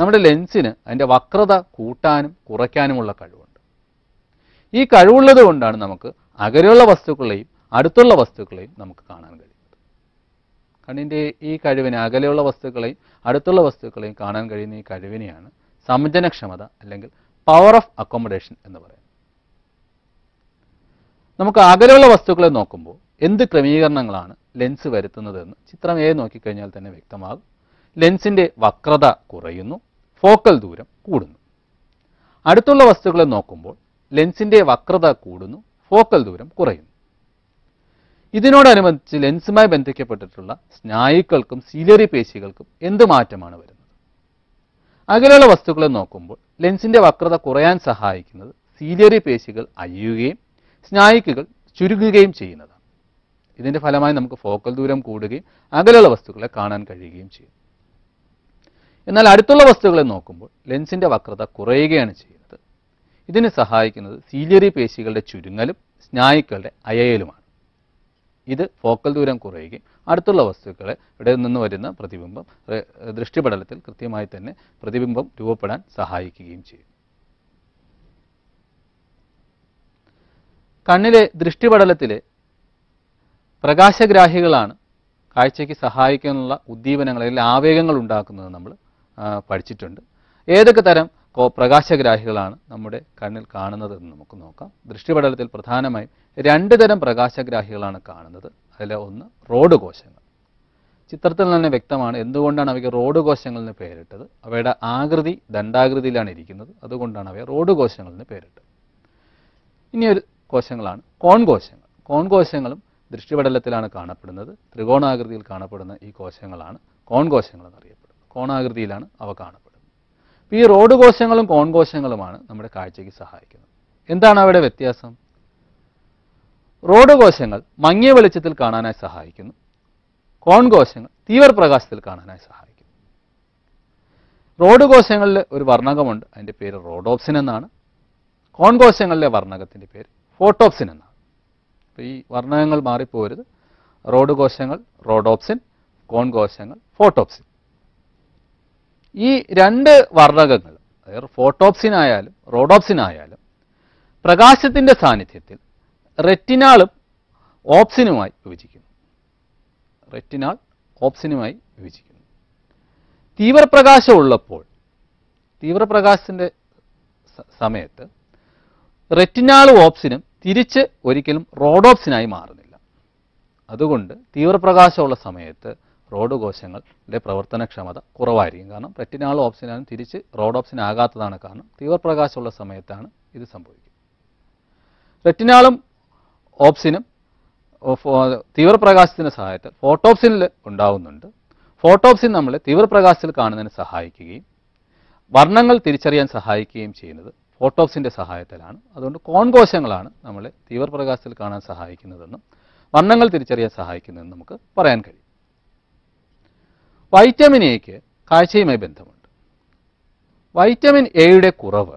നമ്മുടെ ലെൻസിന് അതിൻ്റെ വക്രത കൂട്ടാനും കുറയ്ക്കാനുമുള്ള കഴിവുണ്ട് ഈ കഴിവുള്ളത് കൊണ്ടാണ് നമുക്ക് അകലെയുള്ള വസ്തുക്കളെയും അടുത്തുള്ള വസ്തുക്കളെയും നമുക്ക് കാണാൻ കഴിയുന്നത് കണ്ണിൻ്റെ ഈ കഴിവിനെ അകലെയുള്ള വസ്തുക്കളെയും അടുത്തുള്ള വസ്തുക്കളെയും കാണാൻ കഴിയുന്ന ഈ കഴിവിനെയാണ് സംജനക്ഷമത അല്ലെങ്കിൽ പവർ ഓഫ് അക്കോമഡേഷൻ എന്ന് പറയുന്നത് നമുക്ക് അകലെയുള്ള വസ്തുക്കളെ നോക്കുമ്പോൾ എന്ത് ക്രമീകരണങ്ങളാണ് ലെൻസ് വരുത്തുന്നതെന്ന് ചിത്രം എ നോക്കിക്കഴിഞ്ഞാൽ തന്നെ വ്യക്തമാകും ലെൻസിൻ്റെ വക്രത കുറയുന്നു ഫോക്കൽ ദൂരം കൂടുന്നു അടുത്തുള്ള വസ്തുക്കളെ നോക്കുമ്പോൾ ലെൻസിൻ്റെ വക്രത കൂടുന്നു ഫോക്കൽ ദൂരം കുറയുന്നു ഇതിനോടനുബന്ധിച്ച് ലെൻസുമായി ബന്ധിക്കപ്പെട്ടിട്ടുള്ള സ്നായുക്കൾക്കും സീലിയറി പേശികൾക്കും എന്ത് മാറ്റമാണ് വരുന്നത് അകലെയുള്ള വസ്തുക്കളെ നോക്കുമ്പോൾ ലെൻസിന്റെ വക്രത കുറയാൻ സഹായിക്കുന്നത് സീലിയറി പേശികൾ അയ്യുകയും സ്നായുക്കുകൾ ചുരുങ്ങുകയും ചെയ്യുന്നതാണ് ഇതിന്റെ ഫലമായി നമുക്ക് ഫോക്കൽ ദൂരം കൂടുകയും അകലെയുള്ള വസ്തുക്കളെ കാണാൻ കഴിയുകയും ചെയ്യും എന്നാൽ അടുത്തുള്ള വസ്തുക്കളെ നോക്കുമ്പോൾ ലെൻസിന്റെ വക്രത കുറയുകയാണ് ചെയ്യുന്നത് ഇതിന് സഹായിക്കുന്നത് സീലിയറി പേശികളുടെ ചുരുങ്ങലും സ്നായുക്കളുടെ അയയലുമാണ് ഇത് ഫോക്കൽ ദൂരം കുറയുകയും അടുത്തുള്ള വസ്തുക്കളെ ഇവിടെ നിന്ന് വരുന്ന പ്രതിബിംബം ഏഹ്, ദൃഷ്ടിപടലത്തിൽ കൃത്യമായി തന്നെ പ്രതിബിംബം രൂപപ്പെടാൻ സഹായിക്കുകയും ചെയ്യും കണ്ണിലെ ദൃഷ്ടിപടലത്തിലെ പ്രകാശഗ്രാഹികളാണ് കാഴ്ചയ്ക്ക് സഹായിക്കാനുള്ള ഉദ്ദീപനങ്ങൾ അല്ലെങ്കിൽ ആവേഗങ്ങൾ ഉണ്ടാക്കുന്നത് നമ്മൾ ആ, പഠിച്ചിട്ടുണ്ട് ഏതൊക്കെ തരം കോ- പ്രകാശഗ്രാഹികളാണ് നമ്മുടെ കണ്ണിൽ കാണുന്നത് എന്ന് നമുക്ക് നോക്കാം ദൃഷ്ടിപടലത്തിൽ പ്രധാനമായും രണ്ട് തരം പ്രകാശഗ്രാഹികളാണ് കാണുന്നത് അതിൽ ഒന്ന് റോഡ് കോശങ്ങൾ ചിത്രത്തിൽ തന്നെ വ്യക്തമാണ് എന്തുകൊണ്ടാണ് അവയ്ക്ക് റോഡ് കോശങ്ങൾ എന്ന് പേരിട്ടത് അവയുടെ ആകൃതി ദണ്ഡാകൃതിയിലാണ് ഇരിക്കുന്നത് അതുകൊണ്ടാണ് അവയെ റോഡ് കോശങ്ങൾ എന്ന് പേരിട്ടത് ഇനി ഒരു കോശങ്ങളാണ് കോൺ കോശങ്ങൾ കോൺ കോശങ്ങളും ദൃഷ്ടിപടലത്തിലാണ് കാണപ്പെടുന്നത് ത്രികോണാകൃതിയിൽ കാണപ്പെടുന്ന ഈ കോശങ്ങളാണ് കോൺ കോശങ്ങൾ എന്നറിയപ്പെടുന്നത് കോണാകൃതിയിലാണ് അവ കാണപ്പെടുന്നത് അപ്പോൾ ഈ റോഡ് കോശങ്ങളും കോൺ കോശങ്ങളുമാണ് നമ്മുടെ കാഴ്ചയ്ക്ക് സഹായിക്കുന്നത് എന്താണ് അവയുടെ വ്യത്യാസം റോഡ് കോശങ്ങൾ മങ്ങിയ വെളിച്ചത്തിൽ കാണാനായി സഹായിക്കുന്നു കോൺ കോശങ്ങൾ തീവ്രപ്രകാശത്തിൽ കാണാനായി സഹായിക്കുന്നു റോഡ് കോശങ്ങളിൽ ഒരു വർണ്ണകമുണ്ട് അതിൻ്റെ പേര് റോഡോപ്സിൻ എന്നാണ് കോൺ കോശങ്ങളിലെ വർണ്ണകത്തിൻ്റെ പേര് ഫോട്ടോപ്സിൻ എന്നാണ് അപ്പോൾ ഈ വർണ്ണകങ്ങൾ മാറിപ്പോരുത് റോഡ് കോശങ്ങൾ റോഡോപ്സിൻ കോൺ കോശങ്ങൾ ഫോട്ടോപ്സിൻ ഈ രണ്ട് വർണ്ണകങ്ങൾ അതായത് ഫോട്ടോപ്സിൻ ആയാലും റോഡോപ്സിൻ ആയാലും പ്രകാശത്തിൻ്റെ സാന്നിധ്യത്തിൽ റെറ്റിനാളും ഓപ്സിനുമായി വിഭജിക്കുന്നു റെറ്റിനാൾ ഓപ്സിനുമായി വിഭജിക്കുന്നു തീവ്രപ്രകാശം ഉള്ളപ്പോൾ തീവ്രപ്രകാശത്തിൻ്റെ സ- സമയത്ത് റെറ്റിനാളും ഓപ്സിനും തിരിച്ച് ഒരിക്കലും റോഡോപ്സിനായി മാറുന്നില്ല അതുകൊണ്ട് തീവ്രപ്രകാശമുള്ള സമയത്ത് റോഡ് കോശങ്ങളുടെ പ്രവർത്തനക്ഷമത കുറവായിരിക്കും കാരണം റെറ്റിനാൾ ഓപ്സിനാണ് തിരിച്ച് റോഡോപ്സിൻ ആകാത്തതാണ് കാരണം തീവ്രപ്രകാശമുള്ള സമയത്താണ് ഇത് സംഭവിക്കുന്നത് റെറ്റിനാളും ഓപ്സിനും ഓ, ഫോ- തീവ്രപ്രകാശത്തിൻ്റെ സഹായത്തിൽ ഫോട്ടോപ്സിനിൽ ഉണ്ടാവുന്നുണ്ട് ഫോട്ടോപ്സിൻ നമ്മളെ തീവ്രപ്രകാശത്തിൽ കാണുന്നതിന് സഹായിക്കുകയും വർണ്ണങ്ങൾ തിരിച്ചറിയാൻ സഹായിക്കുകയും ചെയ്യുന്നത് ഫോട്ടോപ്സിൻ്റെ സഹായത്തിലാണ് അതുകൊണ്ട് കോൺകോശങ്ങളാണ് നമ്മളെ തീവ്രപ്രകാശത്തിൽ കാണാൻ സഹായിക്കുന്നതെന്നും വർണ്ണങ്ങൾ തിരിച്ചറിയാൻ സഹായിക്കുന്നതെന്നും നമുക്ക് പറയാൻ കഴിയും വൈറ്റമിൻ എക്ക് കാഴ്ചയുമായി ബന്ധമുണ്ട് വൈറ്റമിൻ എയുടെ കുറവ്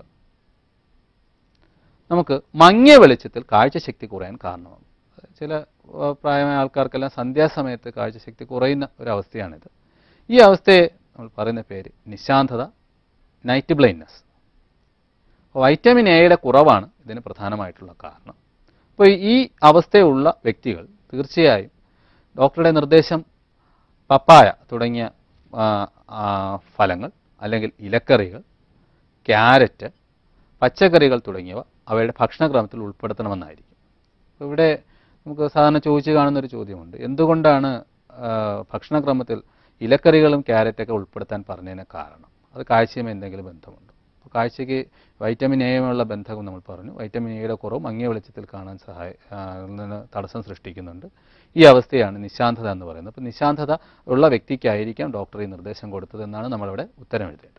നമുക്ക് മങ്ങിയ വെളിച്ചത്തിൽ കാഴ്ചശക്തി കുറയാൻ കാരണമാകും ചില ആ, പ്രായമായ ആൾക്കാർക്കെല്ലാം സന്ധ്യാസമയത്ത് കാഴ്ചശക്തി കുറയുന്ന ഒരവസ്ഥയാണിത് ഈ അവസ്ഥയെ നമ്മൾ പറയുന്ന പേര് നിശാന്തത നൈറ്റ് ബ്ലൈൻഡ്നെസ് വൈറ്റമിൻ എയുടെ കുറവാണ് ഇതിന് പ്രധാനമായിട്ടുള്ള കാരണം അപ്പോൾ ഈ അവസ്ഥയുള്ള വ്യക്തികൾ തീർച്ചയായും ഡോക്ടറുടെ നിർദ്ദേശം പപ്പായ തുടങ്ങിയ ആ, ആ, ഫലങ്ങൾ അല്ലെങ്കിൽ ഇലക്കറികൾ ക്യാരറ്റ് പച്ചക്കറികൾ തുടങ്ങിയവ അവയുടെ ഭക്ഷണക്രമത്തിൽ ഉൾപ്പെടുത്തണമെന്നായിരിക്കും അപ്പോൾ ഇവിടെ നമുക്ക് സാധാരണ ചോദിച്ചു കാണുന്നൊരു ചോദ്യമുണ്ട് എന്തുകൊണ്ടാണ് ആ, ഭക്ഷണക്രമത്തിൽ ഇലക്കറികളും ക്യാരറ്റൊക്കെ ഉൾപ്പെടുത്താൻ പറഞ്ഞതിന് കാരണം അത് കാഴ്ചയുമായി എന്തെങ്കിലും ബന്ധമുണ്ടോ അപ്പോൾ കാഴ്ചയ്ക്ക് വൈറ്റമിൻ എയുമുള്ള ബന്ധം നമ്മൾ പറഞ്ഞു വൈറ്റമിൻ എയുടെ കുറവ് മങ്ങിയ വെളിച്ചത്തിൽ കാണാൻ സഹായ ആ, നിന്ന് തടസ്സം സൃഷ്ടിക്കുന്നുണ്ട് ഈ അവസ്ഥയാണ് നിശാന്തത എന്ന് പറയുന്നത് അപ്പോൾ നിശാന്തത ഉള്ള വ്യക്തിക്കായിരിക്കാം ഡോക്ടർ ഈ നിർദ്ദേശം കൊടുത്തതെന്നാണ് നമ്മളിവിടെ ഉത്തരം എഴുതേണ്ടത്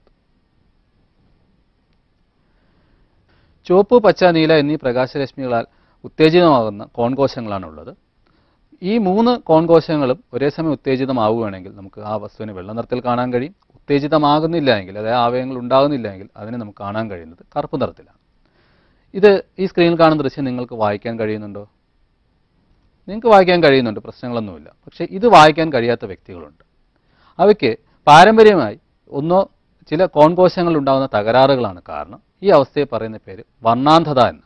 ചുവപ്പ് പച്ച നീല എന്നീ പ്രകാശരശ്മികളാൽ ഉത്തേജിതമാകുന്ന കോൺകോശങ്ങളാണുള്ളത് ഈ മൂന്ന് കോൺകോശങ്ങളും ഒരേ സമയം ഉത്തേജിതമാവുകയാണെങ്കിൽ നമുക്ക് ആ വസ്തുവിനെ വെള്ള നിറത്തിൽ കാണാൻ കഴിയും ഉത്തേജിതമാകുന്നില്ല എങ്കിൽ അതായത് ആവയങ്ങൾ ഉണ്ടാകുന്നില്ല എങ്കിൽ അതിനെ നമുക്ക് കാണാൻ കഴിയുന്നത് കറുപ്പ് നിറത്തിലാണ് ഇത് ഈ സ്ക്രീനിൽ കാണുന്ന ദൃശ്യം നിങ്ങൾക്ക് വായിക്കാൻ കഴിയുന്നുണ്ടോ നിങ്ങൾക്ക് വായിക്കാൻ കഴിയുന്നുണ്ട് പ്രശ്നങ്ങളൊന്നുമില്ല പക്ഷേ ഇത് വായിക്കാൻ കഴിയാത്ത വ്യക്തികളുണ്ട് അവയ്ക്ക് പാരമ്പര്യമായി ഒന്നോ ചില കോൺകോശങ്ങളിൽ ഉണ്ടാകുന്ന തകരാറുകളാണ് കാരണം ഈ അവസ്ഥയെ പറയുന്ന പേര് വർണ്ണാന്ധത എന്നാണ്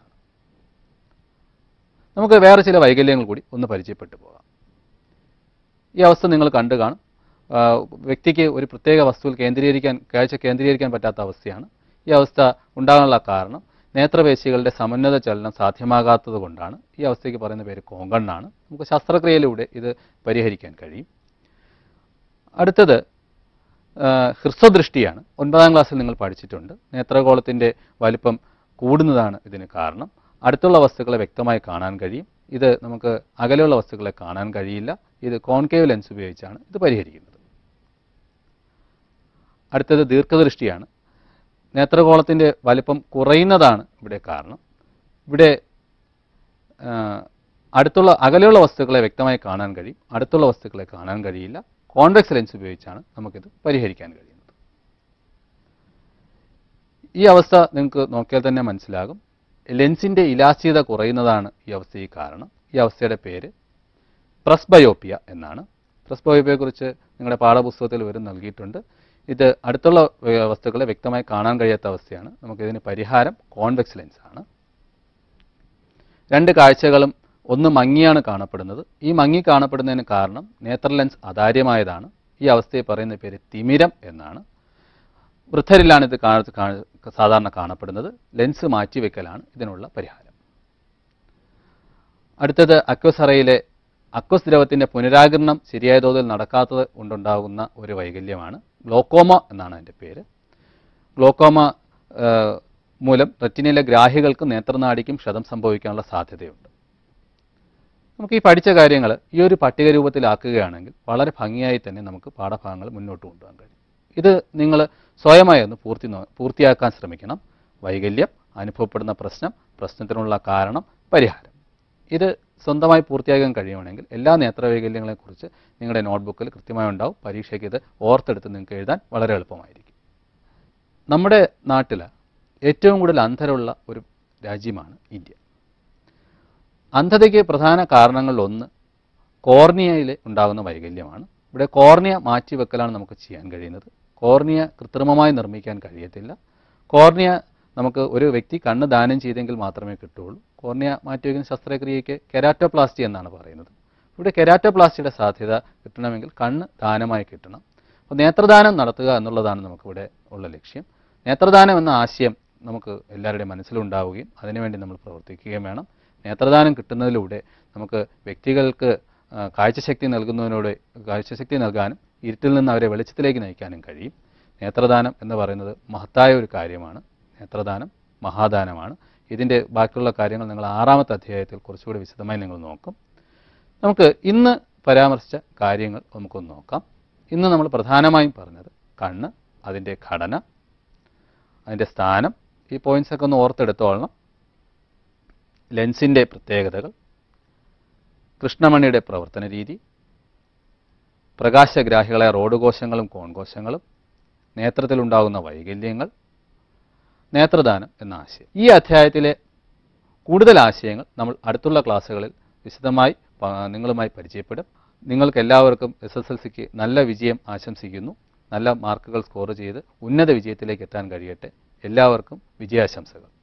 നമുക്ക് വേറെ ചില വൈകല്യങ്ങൾ കൂടി ഒന്ന് പരിചയപ്പെട്ടു പോകാം ഈ അവസ്ഥ നിങ്ങൾ കണ്ടു കാണും ആ, വ്യക്തിക്ക് ഒരു പ്രത്യേക വസ്തുവിൽ കേന്ദ്രീകരിക്കാൻ കാഴ്ച കേന്ദ്രീകരിക്കാൻ പറ്റാത്ത അവസ്ഥയാണ് ഈ അവസ്ഥ ഉണ്ടാകാനുള്ള കാരണം നേത്രപേശികളുടെ സമന്വത ചലനം സാധ്യമാകാത്തത് കൊണ്ടാണ് ഈ അവസ്ഥയ്ക്ക് പറയുന്ന പേര് കോങ്കണ്ണാണ് നമുക്ക് ശസ്ത്രക്രിയയിലൂടെ ഇത് പരിഹരിക്കാൻ കഴിയും അടുത്തത് ആ, ഹ്രസ്വദൃഷ്ടിയാണ് ഒൻപതാം ക്ലാസ്സിൽ നിങ്ങൾ പഠിച്ചിട്ടുണ്ട് നേത്രഗോളത്തിൻ്റെ വലിപ്പം കൂടുന്നതാണ് ഇതിന് കാരണം അടുത്തുള്ള വസ്തുക്കളെ വ്യക്തമായി കാണാൻ കഴിയും ഇത് നമുക്ക് അകലെയുള്ള വസ്തുക്കളെ കാണാൻ കഴിയില്ല ഇത് കോൺകേവ് ലെൻസ് ഉപയോഗിച്ചാണ് ഇത് പരിഹരിക്കുന്നത് അടുത്തത് ദീർഘദൃഷ്ടിയാണ് നേത്രഗോളത്തിൻ്റെ വലിപ്പം കുറയുന്നതാണ് ഇവിടെ കാരണം ഇവിടെ ആ, അടുത്തുള്ള അകലെയുള്ള വസ്തുക്കളെ വ്യക്തമായി കാണാൻ കഴിയും അടുത്തുള്ള വസ്തുക്കളെ കാണാൻ കഴിയില്ല കോൺവെക്സ് ലെൻസ് ഉപയോഗിച്ചാണ് നമുക്കിത് പരിഹരിക്കാൻ കഴിയുന്നത് ഈ അവസ്ഥ നിങ്ങൾക്ക് നോക്കിയാൽ തന്നെ മനസ്സിലാകും ലെൻസിൻ്റെ ഇലാസ്തികത കുറയുന്നതാണ് ഈ അവസ്ഥയ്ക്ക് കാരണം ഈ അവസ്ഥയുടെ പേര് പ്രസ്ബയോപ്പിയ എന്നാണ് പ്രസ്ബയോപ്പിയയെക്കുറിച്ച് നിങ്ങളുടെ പാഠപുസ്തകത്തിൽ വരും നൽകിയിട്ടുണ്ട് ഇത് അടുത്തുള്ള ഏർ, വസ്തുക്കളെ വ്യക്തമായി കാണാൻ കഴിയാത്ത അവസ്ഥയാണ് നമുക്കിതിന് പരിഹാരം കോൺവെക്സ് ലെൻസ് ആണ് രണ്ട് കാഴ്ചകളും ഒന്ന് മങ്ങിയാണ് കാണപ്പെടുന്നത് ഈ മങ്ങി കാണപ്പെടുന്നതിന് കാരണം നേത്ര ലെൻസ് അതാര്യമായതാണ് ഈ അവസ്ഥയെ പറയുന്ന പേര് തിമിരം എന്നാണ് വൃദ്ധരിലാണ് ഇത് കാണ- കാണ- സാധാരണ കാണപ്പെടുന്നത് ലെൻസ് മാറ്റിവെക്കലാണ് ഇതിനുള്ള പരിഹാരം അടുത്തത് അക്വസറയിലെ അക്വസ് ദ്രവത്തിന്റെ പുനരാഗിരണം ശരിയായ തോതിൽ നടക്കാത്തത് കൊണ്ടുണ്ടാകുന്ന ഒരു വൈകല്യമാണ് ഗ്ലോക്കോമ എന്നാണ് അതിൻ്റെ പേര് ഗ്ലോക്കോമ ആ, മൂലം റെറ്റിനയിലെ ഗ്രാഹികൾക്ക് നേത്രനാടിക്കും ക്ഷതം സംഭവിക്കാനുള്ള സാധ്യതയുണ്ട് നമുക്ക് ഈ പഠിച്ച കാര്യങ്ങൾ ഈ ഒരു പട്ടിക രൂപത്തിലാക്കുകയാണെങ്കിൽ വളരെ ഭംഗിയായി തന്നെ നമുക്ക് പാഠഭാഗങ്ങൾ മുന്നോട്ട് കൊണ്ടുപോകാൻ കഴിയും ഇത് നിങ്ങൾ സ്വയമായി ഒന്ന് പൂർത്തി നോ- പൂർത്തിയാക്കാൻ ശ്രമിക്കണം വൈകല്യം അനുഭവപ്പെടുന്ന പ്രശ്നം പ്രശ്നത്തിനുള്ള കാരണം പരിഹാരം ഇത് സ്വന്തമായി പൂർത്തിയാക്കാൻ കഴിയുവാണെങ്കിൽ എല്ലാ നേത്രവൈകല്യങ്ങളെക്കുറിച്ച് നിങ്ങളുടെ നോട്ട്ബുക്കിൽ കൃത്യമായി ഉണ്ടാവും പരീക്ഷയ്ക്ക് ഇത് ഓർത്തെടുത്ത് നിങ്ങൾക്ക് എഴുതാൻ വളരെ എളുപ്പമായിരിക്കും നമ്മുടെ നാട്ടിൽ ഏറ്റവും കൂടുതൽ അന്ധരുള്ള ഒരു രാജ്യമാണ് ഇന്ത്യ അന്ധതയ്ക്ക് പ്രധാന കാരണങ്ങളിൽ ഒന്ന് കോർണിയയിൽ ഉണ്ടാകുന്ന വൈകല്യമാണ് ഇവിടെ കോർണിയ മാറ്റിവെക്കലാണ് നമുക്ക് ചെയ്യാൻ കഴിയുന്നത് കോർണിയ കൃത്രിമമായി നിർമ്മിക്കാൻ കഴിയത്തില്ല കോർണിയ നമുക്ക് ഒരു വ്യക്തി കണ്ണ് ദാനം ചെയ്തെങ്കിൽ മാത്രമേ കിട്ടുകയുള്ളൂ കോർണിയ മാറ്റിവെക്കുന്ന ശസ്ത്രക്രിയയ്ക്ക് കെരാറ്റോപ്ലാസ്റ്റി എന്നാണ് പറയുന്നത് ഇവിടെ കെരാറ്റോപ്ലാസ്റ്റിയുടെ സാധ്യത കിട്ടണമെങ്കിൽ കണ്ണ് ദാനമായി കിട്ടണം അപ്പോൾ നേത്രദാനം നടത്തുക എന്നുള്ളതാണ് നമുക്കിവിടെ ഉള്ള ലക്ഷ്യം നേത്രദാനം എന്ന ആശയം നമുക്ക് എല്ലാവരുടെയും മനസ്സിലുണ്ടാവുകയും അതിനുവേണ്ടി നമ്മൾ പ്രവർത്തിക്കുകയും വേണം നേത്രദാനം കിട്ടുന്നതിലൂടെ നമുക്ക് വ്യക്തികൾക്ക് ആ, കാഴ്ചശക്തി നൽകുന്നതിനോട് കാഴ്ചശക്തി നൽകാനും ഇരുട്ടിൽ നിന്ന് അവരെ വെളിച്ചത്തിലേക്ക് നയിക്കാനും കഴിയും നേത്രദാനം എന്ന് പറയുന്നത് മഹത്തായ ഒരു കാര്യമാണ് നേത്രദാനം മഹാദാനമാണ് ഇതിൻ്റെ ബാക്കിയുള്ള കാര്യങ്ങൾ നിങ്ങൾ ആറാമത്തെ അധ്യായത്തിൽ കുറച്ചുകൂടി വിശദമായി നിങ്ങൾ നോക്കും നമുക്ക് ഇന്ന് പരാമർശിച്ച കാര്യങ്ങൾ നമുക്കൊന്ന് നോക്കാം ഇന്ന് നമ്മൾ പ്രധാനമായും പറഞ്ഞത് കണ്ണ് അതിൻ്റെ ഘടന അതിൻ്റെ സ്ഥാനം ഈ പോയിന്റ്സ് ഒക്കെ ഒന്ന് ഓർത്തെടുത്തോളണം ലെൻസിൻ്റെ പ്രത്യേകതകൾ കൃഷ്ണമണിയുടെ പ്രവർത്തന രീതി പ്രകാശഗ്രാഹികളായ റോഡ് കോശങ്ങളും കോൺകോശങ്ങളും നേത്രത്തിലുണ്ടാകുന്ന വൈകല്യങ്ങൾ നേത്രദാനം എന്ന ആശയം ഈ അധ്യായത്തിലെ കൂടുതൽ ആശയങ്ങൾ നമ്മൾ അടുത്തുള്ള ക്ലാസ്സുകളിൽ വിശദമായി പ- നിങ്ങളുമായി പരിചയപ്പെടും നിങ്ങൾക്ക് എല്ലാവർക്കും എസ് എസ് എൽ സിക്ക് നല്ല വിജയം ആശംസിക്കുന്നു നല്ല മാർക്കുകൾ സ്കോർ ചെയ്ത് ഉന്നത വിജയത്തിലേക്ക് എത്താൻ കഴിയട്ടെ എല്ലാവർക്കും വിജയാശംസകൾ